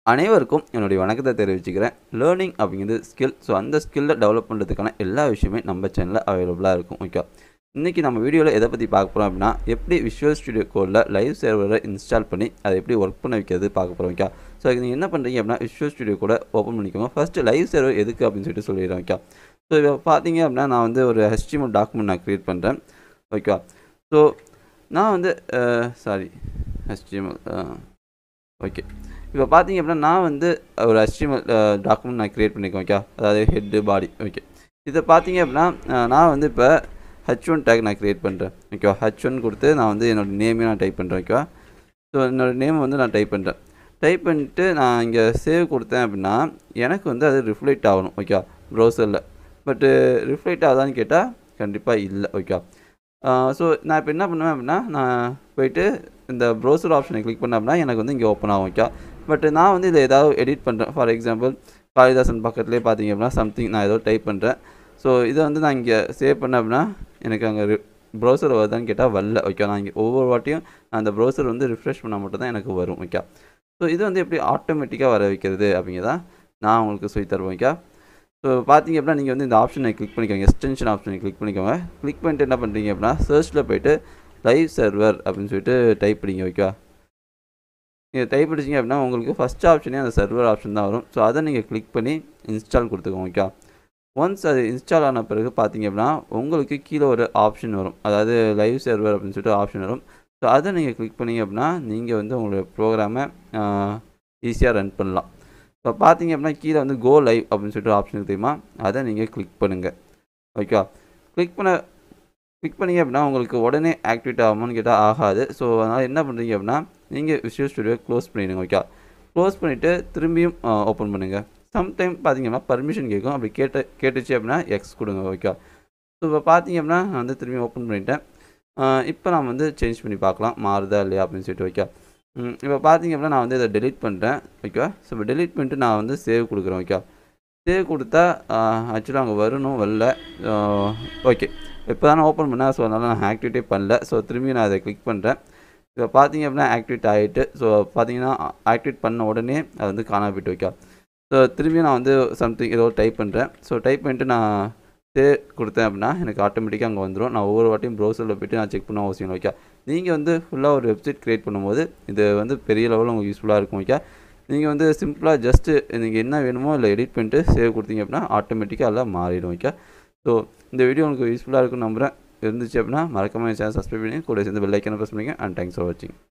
அனைவருக்கும் என்னுடைய வணக்கத்தை தெரிவிச்சுக்கிறேன் லேர்னிங் அப்படிங்கிறது ஸ்கில் ஸோ அந்த ஸ்கில்லை டெவலப் பண்ணுறதுக்கான எல்லா விஷயமே நம்ம சேனலில் அவைலபிளாக இருக்கும் ஓகே இன்றைக்கி நம்ம வீடியோவில் எதை பற்றி பார்க்க போகிறோம் அப்படின்னா எப்படி விஷுவல் ஸ்டுடியோ கோடில் லைவ் சர்வரை இன்ஸ்டால் பண்ணி அதை எப்படி ஒர்க் பண்ண வைக்கிறது பார்க்க போகிறோம் ஓகே ஸோ அதுக்கு நீங்கள் என்ன பண்ணுறீங்க அப்படின்னா விஷுவல் ஸ்டுடியோ கூட ஓப்பன் பண்ணிக்கோங்க ஃபஸ்ட்டு லைவ் சர்வர் எதுக்கு அப்படின்னு சொல்லிட்டு சொல்லிடுறேன் ஓகே ஸோ இப்போ பார்த்தீங்க அப்படின்னா நான் வந்து ஒரு HTML டாக்குமெண்ட் நான் க்ரியேட் பண்ணுறேன் ஓகே ஸோ நான் வந்து சாரி HTML ஓகே இப்போ பார்த்தீங்க அப்படின்னா நான் வந்து ஒரு HTML டாக்குமெண்ட் நான் க்ரியேட் பண்ணியிருக்கேன் ஓகே அதாவது ஹெட்டு பாடி ஓகே இதை பார்த்தீங்க அப்படின்னா அஹ், நான் வந்து இப்போ ஹச் ஒன் டேக் நான் க்ரியேட் பண்ணுறேன் ஓகேவா ஹச் ஒன் கொடுத்து நான் வந்து என்னோடய நேமையும் நான் டைப் பண்ணுறேன் ஓகேவா ஸோ என்னோடய நேம் வந்து நான் டைப் பண்ணுறேன் டைப் பண்ணிட்டு நான் இங்கே சேவ் கொடுத்தேன் அப்படின்னா எனக்கு வந்து அது ரிஃப்ளெக்ட் ஆகணும் ஓகேவா ப்ரௌசரில் பட்டு ரிஃப்ளெக்ட் ஆகுதான்னு கேட்டால் கண்டிப்பாக இல்லை ஓகேவா ஸோ நான் இப்போ என்ன பண்ணுவேன் அப்படின்னா நான் போயிட்டு இந்த ப்ரௌசர் ஆப்ஷனை கிளிக் பண்ணேன் அப்படின்னா எனக்கு வந்து இங்கே ஓப்பன் ஆகும் ஓகே பட் நான் வந்து இதை ஏதாவது எடிட் பண்ணுறேன் ஃபார் எக்ஸாம்பிள் காளிதாசன் பக்கத்துலேயே பார்த்தீங்க அப்படின்னா சம்திங் நான் ஏதோ டைப் பண்ணுறேன் ஸோ இதை வந்து நான் இங்கே சேவ் பண்ணேன் அப்படின்னா எனக்கு அங்கே ப்ரௌசர் வருதான்னு கேட்டால் வரல ஓகே நான் இங்கே ஒவ்வொரு வாட்டியும் நான் அந்த ப்ரௌசர் வந்து ரிஃப்ரெஷ் பண்ணால் மட்டும் தான் எனக்கு வரும் ஓகே ஸோ இது வந்து எப்படி ஆட்டோமேட்டிக்காக வர வைக்கிறது அப்படிங்கிறதா நான் உங்களுக்கு சொல்லி தருவேன் ஓகே ஸோ பார்த்தீங்க அப்படின்னா நீங்கள் வந்து இந்த ஆப்ஷனை கிளிக் பண்ணிக்கோங்க எக்ஸ்டென்ஷன் ஆப்ஷனை கிளிக் பண்ணிக்கோங்க கிளிக் பண்ணிட்டு என்ன பண்ணுறீங்க அப்படின்னா சர்ச்சில் போயிட்டு லைவ் சர்வர் அப்படின்னு சொல்லிட்டு டைப் பண்ணிங்க ஓகேவா நீங்கள் டைப் அடிச்சிங்க அப்படின்னா உங்களுக்கு ஃபஸ்ட் ஆப்ஷனே அந்த சர்வர் ஆப்ஷன் தான் வரும் ஸோ அதை நீங்கள் கிளிக் பண்ணி இன்ஸ்டால் கொடுத்துக்கோங்க ஓகே ஒன்ஸ் அது இன்ஸ்டால் ஆன பிறகு பார்த்தீங்க அப்படின்னா உங்களுக்கு கீழே ஒரு ஆப்ஷன் வரும் அதாவது லைவ் சர்வர் அப்படின்னு சொல்லிட்டு ஆப்ஷன் வரும் ஸோ அதை நீங்கள் கிளிக் பண்ணீங்க அப்படின்னா நீங்கள் வந்து உங்களுடைய ப்ரோக்ராமை ஈஸியாக ரன் பண்ணலாம் இப்போ பார்த்தீங்க அப்படின்னா கீழே வந்து கோ லைவ் அப்படின்னு சொல்லிட்டு ஆப்ஷன் தெரியுமா அதை நீங்கள் கிளிக் பண்ணுங்கள் ஓகேவா கிளிக் பண்ண கிளிக் பண்ணீங்க அப்படின்னா உங்களுக்கு உடனே ஆக்டிவேட் ஆகுமான்னு கேட்டால் ஆகாது ஸோ அதனால் என்ன பண்ணுறீங்க அப்படின்னா நீங்கள் விஷுவல் ஸ்டுடியோ க்ளோஸ் பண்ணிடுங்க ஓகே க்ளோஸ் பண்ணிவிட்டு திரும்பியும் ஓப்பன் பண்ணுங்கள் சம்டைம் பார்த்தீங்கன்னா பர்மிஷன் கேட்கும் அப்படி கேட்ட கேட்டுச்சு அப்படின்னா எக்ஸ் கொடுங்க ஓகே ஸோ இப்போ பார்த்தீங்க அப்படின்னா நான் வந்து திரும்பி ஓப்பன் பண்ணிட்டேன் இப்போ நான் வந்து சேஞ்ச் பண்ணி பார்க்கலாம் மாறுதா இல்லையா அப்படின்னு சொல்லிட்டு ஓகே இப்போ பார்த்தீங்க அப்படின்னா நான் வந்து இதை டெலீட் பண்ணிட்டேன் ஓகே ஸோ இப்போ டெலீட் பண்ணிட்டு நான் வந்து சேவ் கொடுக்குறேன் ஓகே சேவ் கொடுத்தா ஆக்சுவலாக அங்கே வரணும் வரல ஓகே இப்போ தான் ஓப்பன் பண்ணேன் ஸோ அதனால் நான் ஆக்டிவேட்டே பண்ணல ஸோ திரும்பி நான் அதை கிளிக் பண்ணுறேன் இப்போ பார்த்தீங்க அப்படின்னா ஆக்டிவேட் ஆகிட்டு ஸோ பார்த்தீங்கன்னா ஆக்டிவேட் பண்ண உடனே அது வந்து காணாம போயிட்டு வைக்கா ஸோ திரும்பி நான் வந்து சம்திங் ஏதோ டைப் பண்ணுறேன் ஸோ டைப் பண்ணிட்டு நான் சே கொடுத்தேன் அப்படின்னா எனக்கு ஆட்டோமேட்டிக்காக அங்கே வந்துடும் நான் ஒவ்வொரு வாட்டியும் ப்ரௌசரில் போய்ட்டு நான் செக் பண்ண அவசியம் இல்லை ஓகே நீங்கள் வந்து ஃபுல்லாக ஒரு வெப்சைட் க்ரியேட் பண்ணும்போது இது வந்து பெரிய லெவலில் உங்களுக்கு யூஸ்ஃபுல்லாக இருக்கும் ஓகே நீங்கள் வந்து சிம்பிளாக ஜஸ்ட்டு நீங்கள் என்ன வேணுமோ இல்லை எடிட் பண்ணிட்டு சேவ் கொடுத்தீங்க அப்படின்னா ஆட்டோமேட்டிக்காக எல்லாம் மாறிடும் ஓகே ஸோ இந்த வீடியோ உங்களுக்கு யூஸ்ஃபுல்லாக இருக்கும்னு நம்புகிறேன் இருந்துச்சு அப்படின்னா மறக்காம சேனல் சப்ஸ்கிரைப் பண்ணி கூட சேர்ந்து பெல் ஐக்கனை ப்ரெஸ் பண்ணிங்க அண்ட் தேங்க்ஸ் ஃபார் வாட்சிங்